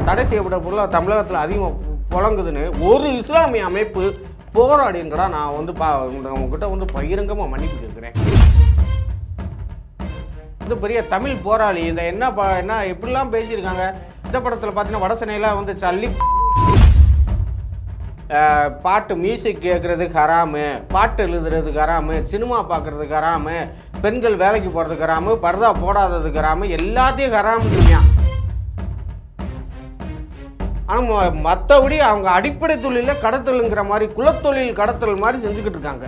தடை செய்யப்பட்ட பொருளாக தமிழகத்தில் அதிகமாக புழங்குதுன்னு ஒரு இஸ்லாமிய அமைப்பு போராடிங்கடா நான் வந்து பா உங்ககிட்ட வந்து பகிரங்கமாக மன்னிப்பு கேட்குறேன் வந்து பெரிய தமிழ் போராளி இந்த என்ன பா என்ன எப்படிலாம் பேசியிருக்காங்க இந்த படத்தில் பார்த்தீங்கன்னா வடசனையில் வந்து சல்லி அஹ், பாட்டு மியூசிக் கேட்குறதுக்கு ஹராமு பாட்டு எழுதுறதுக்கு ஹராமு சினிமா பார்க்குறதுக்கு ஹராமு பெண்கள் வேலைக்கு போகிறதுக்கு ஹராமு பர்தா போடாததுக்கு ஹராமு எல்லாத்தையும் ஹராமுங்க ஆனால் மற்றபடி அவங்க அடிப்படை தொழிலில் கடத்தலுங்கிற மாதிரி குலத்தொழில் கடத்தல் மாதிரி செஞ்சுக்கிட்டு இருக்காங்க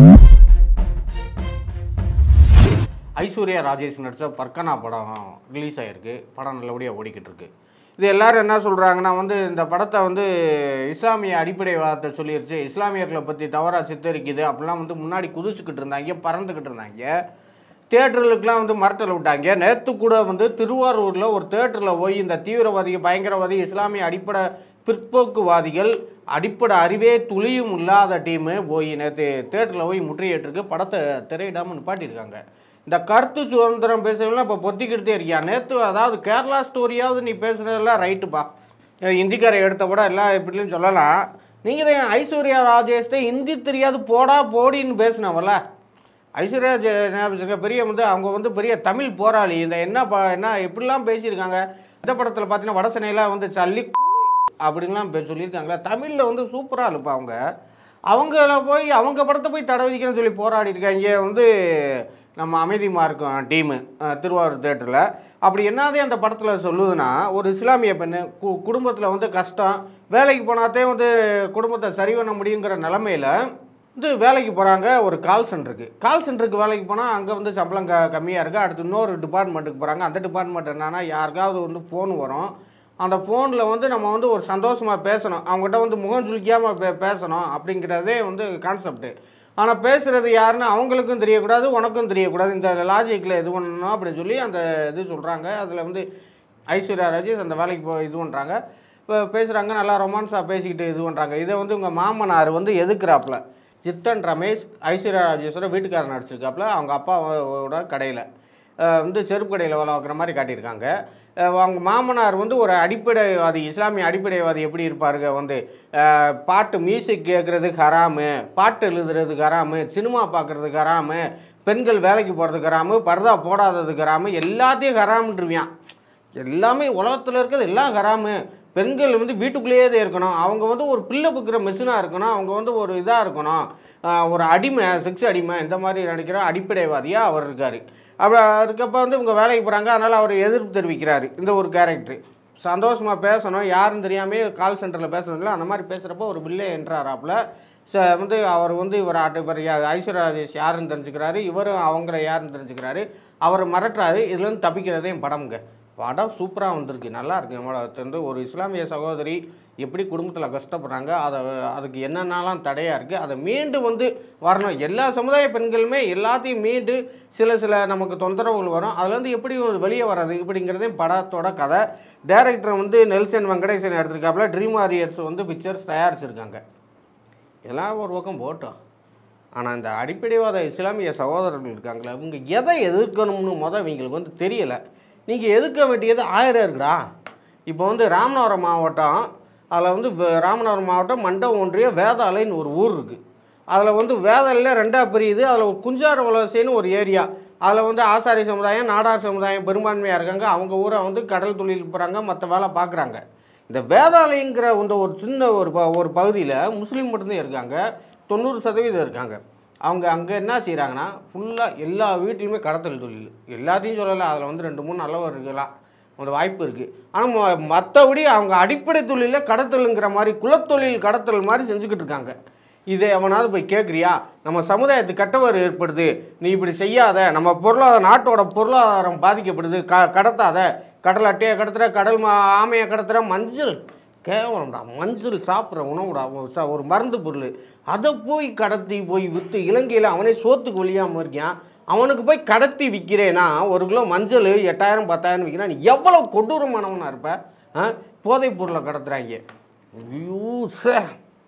ஐஸ்வர்யா ராஜேஷ் நடித்த பர்கனா படம் ரிலீஸ் ஆகிருக்கு படம் நல்லபடியாக ஓடிக்கிட்டு இருக்கு இது எல்லாரும் என்ன சொல்கிறாங்கன்னா வந்து இந்த படத்தை வந்து இஸ்லாமிய அடிப்படைவாதத்தை சொல்லிருச்சு இஸ்லாமியர்களை பற்றி தவறாக சித்தரிக்குது அப்படிலாம் வந்து முன்னாடி குதிச்சுக்கிட்டு இருந்தாங்க பறந்துக்கிட்டு இருந்தாங்க தேட்டர்களுக்கெலாம் வந்து மரத்தில் விட்டாங்க நேற்று கூட வந்து திருவாரூரில் ஒரு தேட்டரில் போய் இந்த தீவிரவாதி பயங்கரவாதி இஸ்லாமிய அடிப்படை பிற்போக்குவாதிகள் அடிப்படை அறிவே துளியும் இல்லாத டீமு போய் நேற்று தேட்டரில் போய் முற்றுகையிட்டிருக்கு படத்தை திரையிடாமல் நிப்பாட்டியிருக்காங்க இந்த கருத்து சுதந்திரம் பேசுறதுலாம் இப்போ பொத்திக்கிட்டே இருக்கியா நேற்று அதாவது கேரளா ஸ்டோரியாவது நீ பேசுகிறதெல்லாம் ரைட்டுப்பா இந்திக்காரை எடுத்த கூட எல்லாம் எப்படின்னு சொல்லலாம் நீங்கள் தான் ஐஸ்வர்யா ராஜேஷ்ட ஹிந்தி தெரியாது போடா போடின்னு பேசினவல்ல ஐஸ்வர்யா ஜெ- ஞாபகம் பெரிய வந்து அவங்க வந்து பெரிய தமிழ் போராளி இந்த என்ன ப என்ன எப்படிலாம் பேசியிருக்காங்க இந்த படத்தில் பார்த்தீங்கன்னா வடசனையில் வந்து சல்லி அப்படின்லாம் பே- சொல்லியிருக்காங்களா தமிழில் வந்து சூப்பராக இருப்பா அவங்க அவங்கள போய் அவங்க படத்தை போய் தடை விதிக்கணும்னு சொல்லி போராடி இருக்காங்க வந்து நம்ம அமைதி மார்க்கம் டீமு திருவாரூர் தேட்டரில் அப்படி என்னதே அந்த படத்தில் சொல்லுதுன்னா ஒரு இஸ்லாமிய பெண்ணு கு குடும்பத்தில் வந்து கஷ்டம் வேலைக்கு போனாதே வந்து குடும்பத்தை சரி பண்ண முடியுங்கிற நிலமையில வந்து வேலைக்கு போகிறாங்க ஒரு கால் சென்டருக்கு கால் சென்டருக்கு வேலைக்கு போனால் அங்கே வந்து சம்பளம் க கம்மியாக இருக்குது அடுத்து இன்னொரு டிபார்ட்மெண்ட்டுக்கு போகிறாங்க அந்த டிபார்ட்மெண்ட் என்னன்னா யாருக்காவது வந்து ஃபோன் வரும் அந்த ஃபோனில் வந்து நம்ம வந்து ஒரு சந்தோஷமாக பேசணும் அவங்ககிட்ட வந்து முகம் சுளிக்காமல் பே பேசணும் அப்படிங்கிறதே வந்து கான்செப்ட்டு ஆனால் பேசுகிறது யாருன்னு அவங்களுக்கும் தெரியக்கூடாது உனக்கும் தெரியக்கூடாது இந்த லாஜிக்கில் இது பண்ணணும் அப்படின்னு சொல்லி அந்த இது சொல்கிறாங்க அதில் வந்து ஐஸ்வர்யா ராஜேஷ் அந்த வேலைக்கு போ இது பண்ணுறாங்க இப்போ பேசுகிறாங்க நல்லா ரொமான்ஸாக பேசிக்கிட்டு இது பண்ணுறாங்க இதை வந்து உங்கள் மாமனார் வந்து எதுக்குறாப்புல சித்தன் ரமேஷ் ஐஸ்வர்யா ராஜேஸ்வர வீட்டுக்காரர் நடிச்சிருக்காப்புல அவங்க அப்பாவோட கடையில் வந்து செருப்பு கடையில் வேலை பார்க்குற மாதிரி காட்டியிருக்காங்க அஹ் அவங்க மாமனார் வந்து ஒரு அடிப்படைவாதி இஸ்லாமிய அடிப்படைவாதி எப்படி இருப்பாருங்க வந்து அஹ் பாட்டு மியூசிக் கேட்குறதுக்கு ஹராமு பாட்டு எழுதுறதுக்கு ஹராமு சினிமா பார்க்குறதுக்கு ஹராமு பெண்கள் வேலைக்கு போகிறதுக்கு ஹராமு பர்தா போடாததுக்கு ஹராமு எல்லாத்தையும் ஹராமுன்றுவியான் எல்லாமே உலகத்தில் இருக்கிறது எல்லாம் ஹராமு பெண்கள் வந்து வீட்டுக்குள்ளேயே தான் இருக்கணும் அவங்க வந்து ஒரு பிள்ளை புக்கிற மிஷினாக இருக்கணும் அவங்க வந்து ஒரு இதாக இருக்கணும் ஆஹ் ஒரு அடிமை செக்ஸ் அடிமை இந்த மாதிரி நடிக்கிற அடிப்படைவாதியாக அவர் இருக்கார் அப்போ அதுக்கப்போ வந்து இவங்க வேலைக்கு போகிறாங்க அதனால் அவர் எதிர்ப்பு தெரிவிக்கிறாரு இந்த ஒரு கேரக்டர் சந்தோஷமாக பேசணும் யாருன்னு தெரியாமே கால் சென்டரில் பேசுறதுல அந்த மாதிரி பேசுகிறப்போ ஒரு பில்லே என்றாராப்புல ச வந்து அவர் வந்து இவர் ஆட்டு இவர் யா- ஐஸ்வர்யா ராஜேஷ் யாருன்னு தெரிஞ்சுக்கிறாரு இவரும் அவங்கள யாருன்னு தெரிஞ்சுக்கிறாரு அவர் மிரட்டுறாரு இதுலேருந்து தப்பிக்கிறதே என் படம்ங்க படம் சூப்பராக வந்திருக்கு நல்லா இருக்கு நம்மளோட வந்து ஒரு இஸ்லாமிய சகோதரி எப்படி குடும்பத்தில் கஷ்டப்படுறாங்க அதை அதுக்கு என்னென்னலாம் தடையாக இருக்குது அதை மீண்டு வந்து வரணும் எல்லா சமுதாய பெண்களுமே எல்லாத்தையும் மீண்டு சில சில நமக்கு தொந்தரவுகள் வரும் அதுலேருந்து எப்படி வெளியே வர்றது இப்படிங்கிறதையும் படத்தோட கதை டைரக்டர் வந்து நெல்சன் வெங்கடேசன் எடுத்திருக்காப்புல ட்ரீம் வாரியர்ஸ் வந்து பிக்சர்ஸ் தயாரிச்சிருக்காங்க இதெல்லாம் ஒரு பக்கம் போட்டோம் ஆனால் இந்த அடிப்படைவாத இஸ்லாமிய சகோதரர்கள் இருக்காங்களே இவங்க எதை எதிர்க்கணும்னு மொதல் இவங்களுக்கு வந்து தெரியலை நீங்கள் எதிர்க்க வேண்டியது ஆயிரம் இருக்குடா இப்போ வந்து ராமநாதபுரம் மாவட்டம் அதில் வந்து வ- ராமநாதபுரம் மாவட்டம் மண்டபம் ஒன்றிய வேதாலைன்னு ஒரு ஊர் இருக்குது அதில் வந்து வேதாலையில் ரெண்டாக பிரியுது அதில் ஒரு குஞ்சார வலசைன்னு ஒரு ஏரியா அதில் வந்து ஆசாரி சமுதாயம் நாடார் சமுதாயம் பெரும்பான்மையாக இருக்காங்க அவங்க ஊரை வந்து கடல் தொழில் போகிறாங்க மற்ற வேலை பார்க்குறாங்க இந்த வேதாலயங்கிற இந்த ஒரு சின்ன ஒரு ப ஒரு பகுதியில் முஸ்லீம் மட்டும்தான் இருக்காங்க தொண்ணூறு சதவீதம் இருக்காங்க அவங்க அங்கே என்ன செய்கிறாங்கன்னா ஃபுல்லாக எல்லா வீட்லையுமே கடத்தல் தொழில் எல்லாத்தையும் சொல்லலை அதில் வந்து ரெண்டு மூணு நல்லவர் இருக்கலாம் அந்த வாய்ப்பு இருக்குது ஆனால் மற்றபடி அவங்க அடிப்படை தொழிலில் கடத்தலுங்கிற மாதிரி குலத்தொழில் கடத்தல் மாதிரி செஞ்சுக்கிட்டு இருக்காங்க இதை எவனாவது போய் கேட்குறியா நம்ம சமுதாயத்துக்கு கட்டவர் ஏற்படுது நீ இப்படி செய்யாத நம்ம பொருளாதார நாட்டோட பொருளாதாரம் பாதிக்கப்படுது க கடத்தாத கடல் அட்டையை கடத்துற கடல் மா ஆமையை கடத்துற மஞ்சள் கேவலம்டா மஞ்சள் சாப்பிட்ற உணவுடா ஒரு ச- ஒரு மருந்து பொருள் அதை போய் கடத்தி போய் விற்று இலங்கையில் அவனே சோத்துக்கு வழியாமல் இருக்கான் அவனுக்கு போய் கடத்தி விற்கிறேன்னா ஒரு கிலோ மஞ்சள் எட்டாயிரம் பத்தாயிரம் விற்கிறான் நீ எவ்வளோ கொடூரமானவனா இருப்ப ஆ போதைப் பொருளை கடத்துறாங்க ஐயோ சே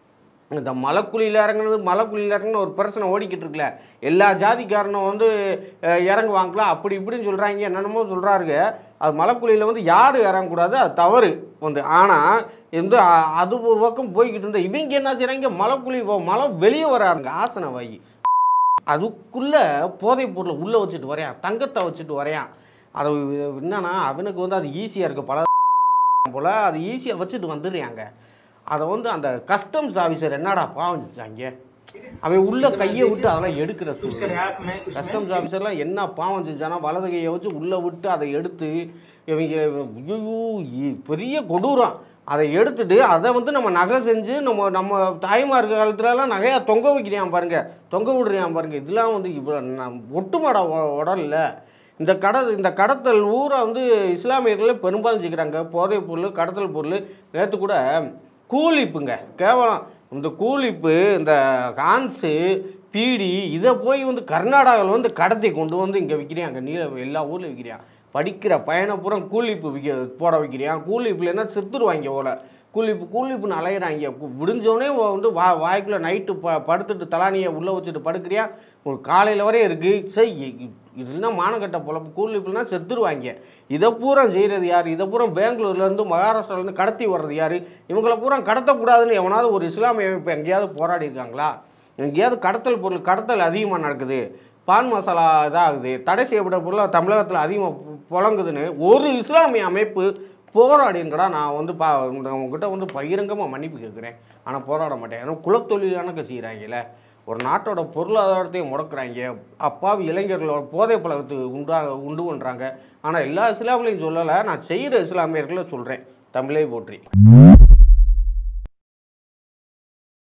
இந்த மலைக்குழியில் இறங்குனது மலைக்குழியில் இறங்குன ஒரு பிரச்சனை ஓடிக்கிட்டு இருக்குல்ல எல்லா ஜாதிக்காரனும் வந்து அஹ், இறங்குவாங்களா அப்படி இப்படின்னு சொல்கிறாங்க என்னென்னமோ சொல்கிறாருங்க அது மலைக்குழியில் வந்து யாரும் இறங்கக்கூடாது அது தவறு வந்து ஆனால் வந்து அ- அது ஒரு பக்கம் போய்கிட்டு இருந்தா இவங்க என்ன செய்கிறாங்க மலைக்குழி போ- மலை வெளியே வராருங்க ஆசன வாயி அதுக்குள்ளே போதைப் பொருளை உள்ளே வச்சுட்டு வரையான் தங்கத்தை வச்சுட்டு வரையான் அது என்னன்னா அவனுக்கு வந்து அது ஈஸியாக இருக்குது பல போல் அது ஈஸியாக வச்சுட்டு வந்துடுறாங்க அதை வந்து அந்த கஸ்டம்ஸ் ஆஃபீஸர் என்னடா பாவம் செஞ்சாங்க அவன் உள்ள கையை விட்டு அதெல்லாம் எடுக்கிற சூழ்நிலை கஸ்டம்ஸ் ஆஃபீஸர்லாம் என்ன பாவம் செஞ்சானா வலது கையை வச்சு உள்ளே விட்டு அதை எடுத்து இவங்க ஐயோ இ- பெரிய கொடூரம் அதை எடுத்துட்டு அதை வந்து நம்ம நகை செஞ்சு நம்ம நம்ம தாய்மா இருக்க காலத்துலலாம் நகையாக தொங்க வைக்கிறான் பாருங்க தொங்க விடுறான் பாருங்க இதெல்லாம் வந்து இவ்வளோ நம் ஒட்டுமாட உடல்ல இந்த கட இந்த கடத்தல் ஊரை வந்து இஸ்லாமியர்கள் பெரும்பாலும் செய்கிறாங்க போதைப் பொருள் கடத்தல் பொருள் நேற்று கூட கூலிப்புங்க கேவலம் இந்த கூலிப்பு இந்த ஹான்ஸு பீடி இதை போய் வந்து கர்நாடகாவில் வந்து கடத்தி கொண்டு வந்து இங்கே விற்கிறாங்க நீல எல்லா ஊர்லையும் விற்கிறான் படிக்கிற பையனை பூரா கூலிப்பு விற்க போட வைக்கிறான் கூலிப்பில் என்ன செத்துருவாங்க ஓல கூலிப்பு கூலிப்புன்னு அலையிறாங்க கு- விடிஞ்சோடனே வ- வந்து வா வாய்க்குள்ளே நைட்டு ப படுத்துட்டு தலானியை உள்ளே வச்சுட்டு படுக்கிறியா ஒரு காலையில் வரையும் இருக்குது சரி இ- இதுனா மானக்கட்ட பொழப்பு கூலிப்புனா செத்துருவாங்க இதை பூரா செய்கிறது யார் இதை பூரா பெங்களூர்லேருந்து மகாராஷ்டிராலேருந்து கடத்தி வர்றது யார் இவங்களை பூரா கடத்தக்கூடாதுன்னு எவனாவது ஒரு இஸ்லாமிய அமைப்பு எங்கேயாவது போராடி இருக்காங்களா எங்கேயாவது கடத்தல் பொருள் கடத்தல் அதிகமாக நடக்குது பான் மசாலா இதாகுது தடை செய்யப்பட்ட பொருள் தமிழகத்தில் அதிகமாக புழங்குதுன்னு ஒரு இஸ்லாமிய அமைப்பு போராடிங்கடா நான் வந்து பா உங்ககிட்ட வந்து பகிரங்கமாக மன்னிப்பு கேட்குறேன் ஆனால் போராட மாட்டேன் ஏன்னா குலத்தொழிலான செய்கிறாங்கல்ல ஒரு நாட்டோட பொருளாதாரத்தையும் முடக்குறாங்க அப்பாவி இளைஞர்களோட போதை பழக்கத்துக்கு உண்டா உண்டு பண்ணுறாங்க ஆனால் எல்லா இஸ்லாமிலையும் சொல்லலை நான் செய்கிற இஸ்லாமியர்களை சொல்கிறேன் தமிழை போற்றி